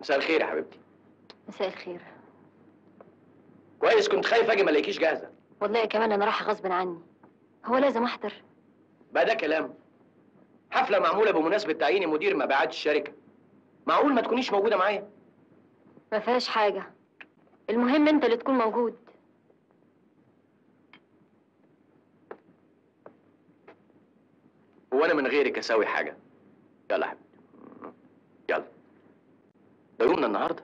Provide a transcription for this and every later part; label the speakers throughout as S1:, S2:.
S1: مساء الخير يا حبيبتي
S2: مساء الخير
S1: كويس كنت خايف اجي ما الاقيكيش جاهزه
S2: والله كمان انا رايحه غصب عني هو لازم احضر
S1: بقى ده كلام حفله معموله بمناسبه تعيين مدير مبيعات الشركه معقول ما تكونيش موجوده معايا
S2: ما فيهاش حاجه المهم انت اللي تكون موجود
S1: هو انا من غيرك اسوي حاجه يلا يا حبيبتي يلا ده يومنا النهارده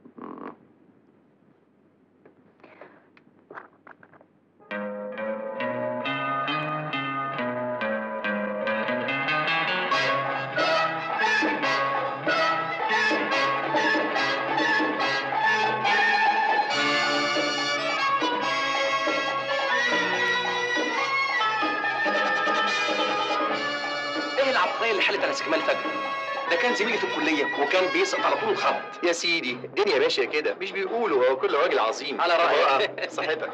S3: ايه العبقريه اللي حلت على استكمال فجر ده كان زميلي في الكليه وكان بيسقط على طول الخط
S1: يا سيدي الدنيا ماشيه كده مش بيقولوا هو كل راجل عظيم
S3: على رأيك.
S1: آه، صحتك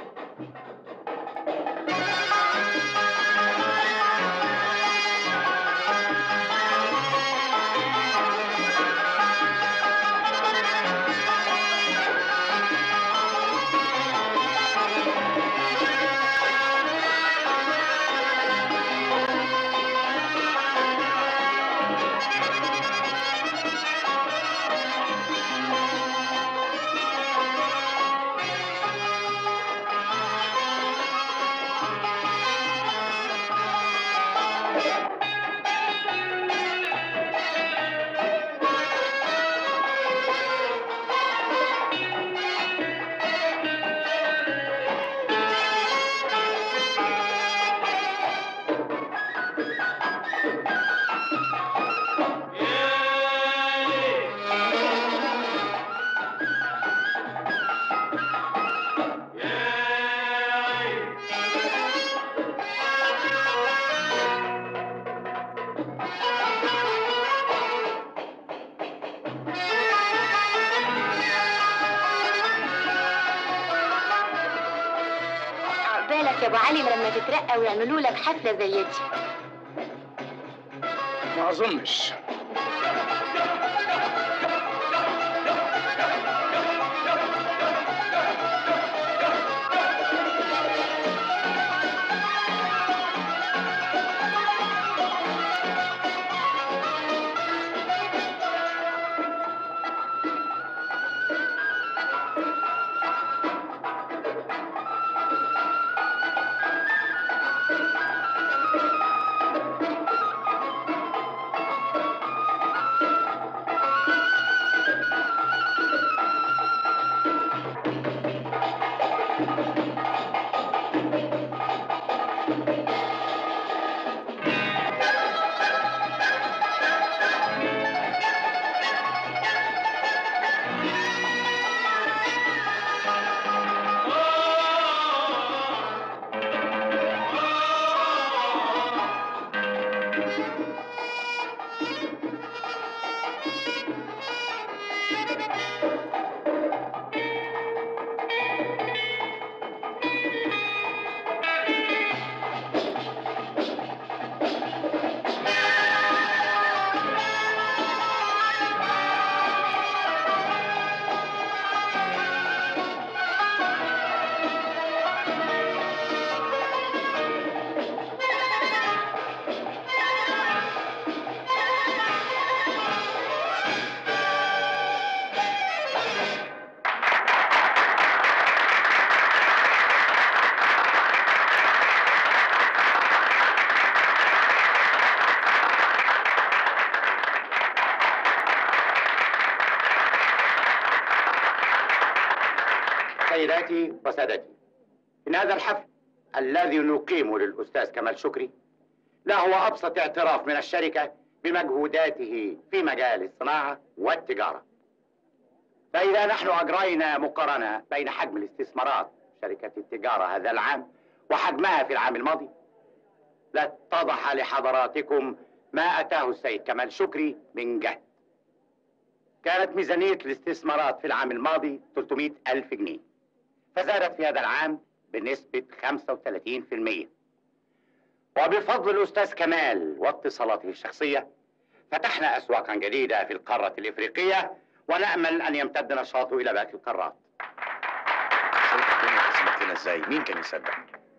S2: عقبالك يا ابو علي لما تترقى ويعملوا لك حفله زي دي
S3: ما اظنش
S4: سيداتي وسادتي إن هذا الحفل الذي نقيمه للأستاذ كمال شكري لا هو أبسط اعتراف من الشركة بمجهوداته في مجال الصناعة والتجارة فإذا نحن أجرينا مقارنة بين حجم الاستثمارات شركة التجارة هذا العام وحجمها في العام الماضي لاتضح لحضراتكم ما أتاه السيد كمال شكري من جهد كانت ميزانية الاستثمارات في العام الماضي 300 ألف جنيه فزادت في هذا العام بنسبة 35% وبفضل الأستاذ كمال واتصالاته الشخصية فتحنا أسواقا جديدة في القارة الإفريقية ونأمل أن يمتد نشاطه إلى باقي القارات
S3: شايف الدنيا حصلت لنا ازاي مين كان يصدق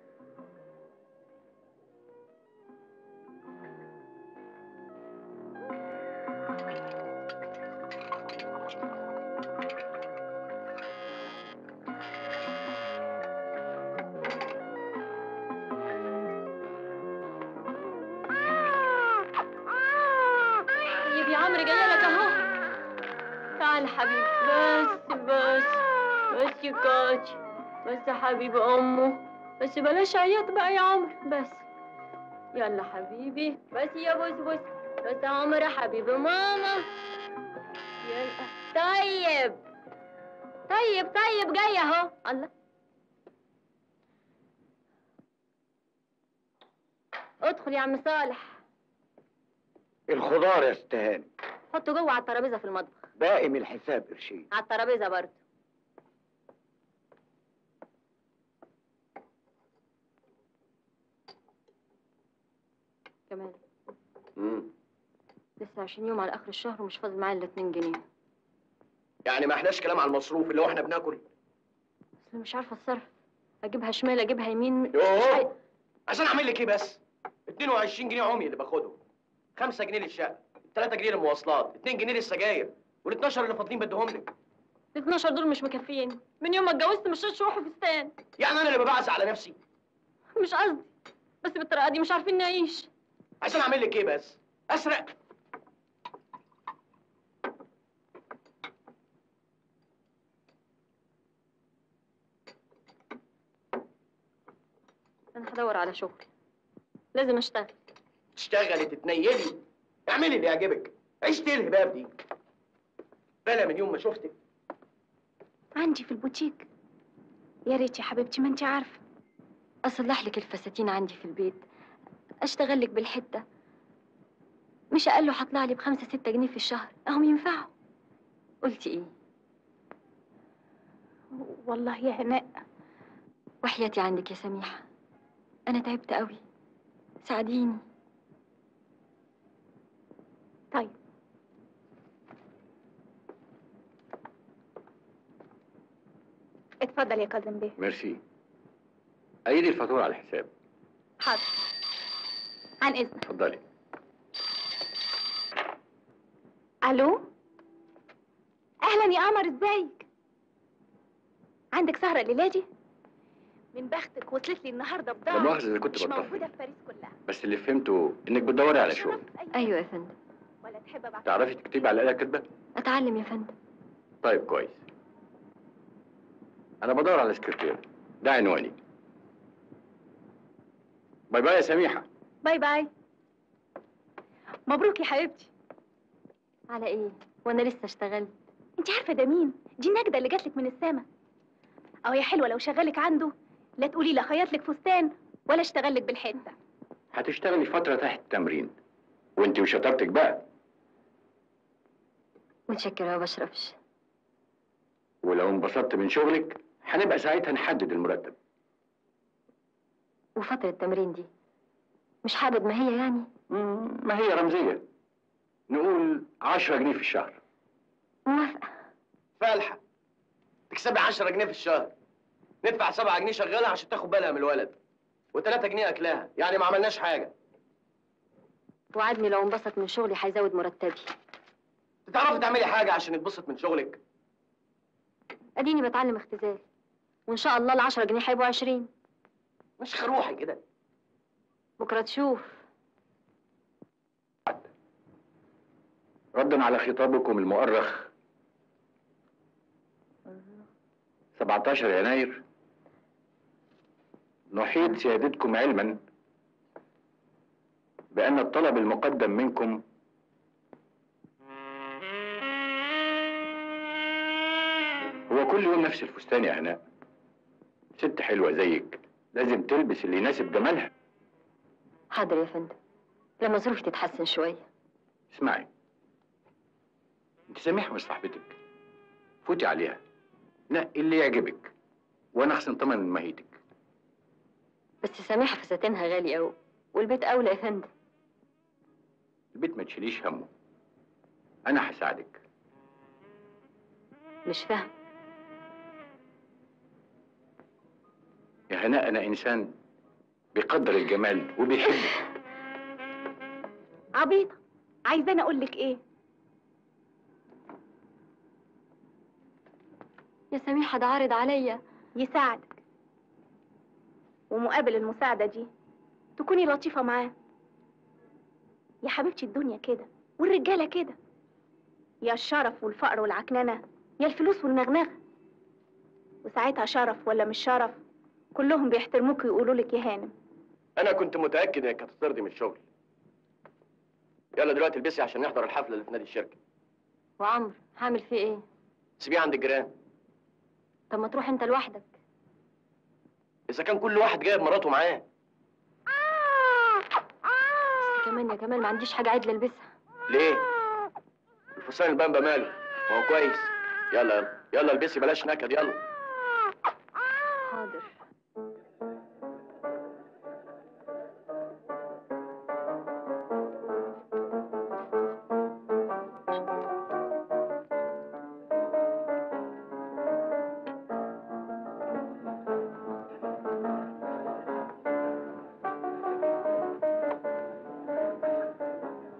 S2: طيب يا عمرو جايه لك اهو تعال حبيبي بس بس بس يا كاتش بس يا حبيب امه بس بلاش عياط بقى يا عمرو بس يلا حبيبي بس يا بوس بوس بس يا عمرو حبيب ماما يلا طيب طيب طيب جاي اهو الله ادخل يا عم صالح
S5: الخضار يا استهاني
S2: حطه جوه على الترابيزه في المطبخ
S5: باقي من الحساب قرشين
S2: على الترابيزه برضه كمان
S1: امم
S2: لسه 20 يوم على اخر الشهر ومش فاضل معايا الا 2 جنيه
S1: يعني ما احناش كلام على المصروف اللي هو احنا بناكل
S2: اصل مش عارفه اتصرف اجيبها شمال اجيبها يمين
S1: يوه عشان اعمل لك ايه بس 22 جنيه عمي اللي باخدهم 5 جنيه للشقه 3 جنيه للمواصلات 2 جنيه للسجاير وال 12 اللي فاضلين بديهم لك
S2: ال 12 دول مش مكفيين من يوم ما اتجوزت مش شرطش روحي فستان
S1: يعني انا اللي ببعز على نفسي
S2: مش قصدي بس بالطريقه دي مش عارفين نعيش
S1: عشان اعمل لك ايه بس اسرق
S2: انا هدور على شغل لازم اشتغل
S1: تشتغلي تتنيلي اعملي اللي يعجبك عيشت ايه الهباب دي بلا من يوم ما شفتك
S6: عندي في البوتيك يا ريت يا حبيبتي ما انت عارفه
S2: اصلح لك الفساتين عندي في البيت اشتغل لك بالحته مش اقل له هطلع لي بخمسة ستة جنيه في الشهر اهم ينفعوا قلتي ايه
S6: والله يا هناء
S2: وحياتي عندك يا سميحة انا تعبت قوي ساعديني
S6: طيب اتفضل يا كاظم بيه
S5: ميرسي ايدي الفاتوره على الحساب
S6: حاضر عن اذنك
S5: اتفضلي
S6: الو اهلا يا قمر ازيك عندك سهره الليله دي من بختك وصلت لي النهارده بضاعه
S5: لا مؤاخذة إذا كنت
S6: مش
S5: بطفل.
S6: موجوده في باريس كلها
S5: بس اللي فهمته انك بتدوري على شغل
S6: شرف أي
S2: ايوه يا فندم
S6: ولا تحب ابعت
S5: تعرفي تكتبي على الاله كاتبه
S2: اتعلم يا فندم
S5: طيب كويس انا بدور على سكرتير ده عنواني باي باي يا سميحه
S6: باي باي مبروك يا حبيبتي
S2: على ايه وانا لسه اشتغلت
S6: انت عارفه ده مين دي النجده اللي جاتلك من السما او يا حلوه لو شغلك عنده لا تقولي لا خيط لك فستان ولا اشتغل لك بالحته
S5: هتشتغلي فتره تحت التمرين وانت وشطارتك بقى
S2: متشكرة ما بشربش
S5: ولو انبسطت من شغلك هنبقى ساعتها نحدد المرتب
S2: وفترة التمرين دي مش حابب ما هي يعني
S5: مم، ما هي رمزيه نقول 10 جنيه في الشهر
S2: موافقة
S1: فالحه تكسبي 10 جنيه في الشهر ندفع 7 جنيه شغالها عشان تاخد بالها من الولد و3 جنيه اكلها يعني ما عملناش حاجه
S2: وعدني لو انبسط من شغلي هيزود مرتبي
S1: تعرفي تعملي حاجه عشان يتبسط من شغلك
S2: اديني بتعلم اختزال وان شاء الله العشرة جنيه هيبقوا عشرين
S1: مش خروحي كده
S2: بكرة تشوف
S5: ردا على خطابكم المؤرخ 17 يناير نحيط سيادتكم علما بأن الطلب المقدم منكم هو كل يوم نفس الفستان يا هناء ست حلوة زيك لازم تلبس اللي يناسب جمالها
S2: حاضر يا فندم لما ظروفي تتحسن شوية
S5: اسمعي انت سميحة مش صاحبتك فوتي عليها نقي اللي يعجبك وانا اخصم ثمن مهيتك
S2: بس سامحة فساتينها غالي أوي والبيت أولى يا فندم
S5: البيت ما تشيليش همه انا هساعدك
S2: مش فاهم
S5: يا هناء انا انسان بيقدر الجمال وبيحبه
S6: عبيطة عايزاني اقول لك ايه
S2: يا سميحة ده عارض عليا
S6: يساعدك ومقابل المساعدة دي تكوني لطيفة معاه يا حبيبتي الدنيا كده والرجالة كده يا الشرف والفقر والعكننة يا الفلوس والنغنغة وساعتها شرف ولا مش شرف كلهم بيحترموك ويقولوا لك يا هانم
S1: انا كنت متاكد انك هتطردي من الشغل يلا دلوقتي البسي عشان نحضر الحفله اللي في نادي الشركه
S2: وعمرو هعمل فيه ايه
S1: سيبيه عند الجيران
S2: طب ما تروح انت لوحدك
S1: اذا كان كل واحد جايب مراته معاه
S2: بس كمان يا كمال ما عنديش حاجة عدل البسها
S1: ليه الفستان البامبا ماله ما هو كويس يلا يلا يلا البسي بلاش نكد يلا
S2: حاضر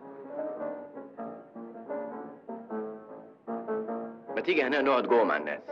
S1: ما تيجي هنا نقعد جوه مع الناس